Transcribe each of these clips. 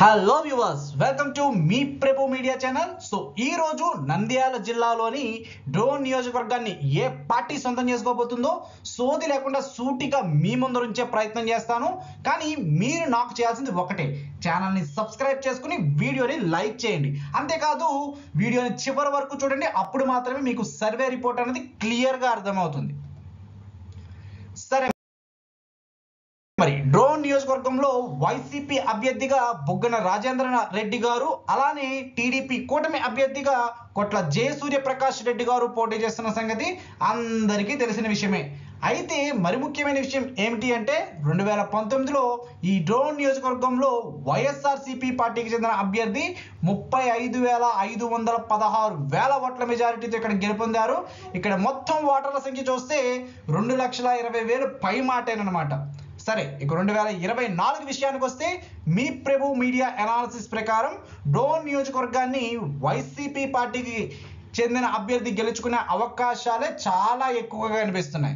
hello viewers welcome to మీ Prabhu media channel so ఈ రోజు నంద్యాల జిల్లాలోని డ్రోన్ నియోజకవర్గాన్ని ఏ పార్టీ సొంతం చేసుకోబోతుందో సోది లేకుండా సూటిగా మీ ముందు ఉంచే ప్రయత్నం చేస్తాను కానీ మీరు నాకు చేయాల్సింది ఒకటే ఛానల్ని సబ్స్క్రైబ్ చేసుకుని వీడియోని లైక్ చేయండి అంతేకాదు వీడియోని చివరి వరకు చూడండి అప్పుడు మాత్రమే మీకు సర్వే రిపోర్ట్ అనేది క్లియర్గా అర్థమవుతుంది సరే మరి డ్రోన్ నియోజకవర్గంలో వైసీపీ అభ్యర్థిగా బుగ్గన రాజేంద్ర రెడ్డి గారు అలానే టీడీపీ కూటమి అభ్యర్థిగా కొట్ల జయసూర్య ప్రకాష్ రెడ్డి గారు పోటీ చేస్తున్న సంగతి అందరికీ తెలిసిన విషయమే అయితే మరి ముఖ్యమైన విషయం ఏమిటి అంటే రెండు వేల పంతొమ్మిదిలో ఈ డ్రోన్ నియోజకవర్గంలో వైఎస్ఆర్సీపీ పార్టీకి చెందిన అభ్యర్థి ముప్పై ఐదు వేల ఐదు వందల పదహారు వేల ఓట్ల మెజారిటీతో ఇక్కడ గెలుపొందారు ఇక్కడ మొత్తం ఓటర్ల సంఖ్య చూస్తే రెండు లక్షల ఇరవై వేలు పై మాటేనమాట సరే ఇక రెండు వేల ఇరవై నాలుగు విషయానికి వస్తే మీ ప్రభు మీడియా అనాలిసిస్ ప్రకారం డోన్ నియోజకవర్గాన్ని వైసీపీ పార్టీకి చెందిన అభ్యర్థి గెలుచుకునే అవకాశాలే చాలా ఎక్కువగా కనిపిస్తున్నాయి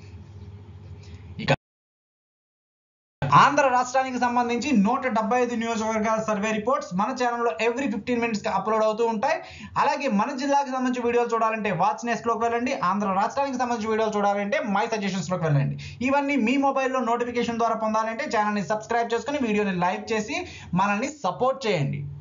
ఇక ఆంధ్ర రాష్ట్రానికి సంబంధించి నూట డెబ్బై ఐదు నియోజకవర్గాల సర్వే రిపోర్ట్స్ మన ఛానల్లో ఎవ్రీ ఫిఫ్టీన్ మినిట్స్ అప్లోడ్ అవుతూ ఉంటాయి అలాగే మన జిల్లాకి సంబంధించి వీడియోలు చూడాలంటే వాచ్ నెస్ట్లోకి వెళ్ళండి ఆంధ్ర రాష్ట్రానికి సంబంధించి వీడియోలు చూడాలంటే మై సజెషన్స్లోకి వెళ్ళండి ఇవన్నీ మీ మొబైల్లో నోటిఫికేషన్ ద్వారా పొందాలంటే ఛానల్ని సబ్స్క్రైబ్ చేసుకుని వీడియోని లైక్ చేసి మనల్ని సపోర్ట్ చేయండి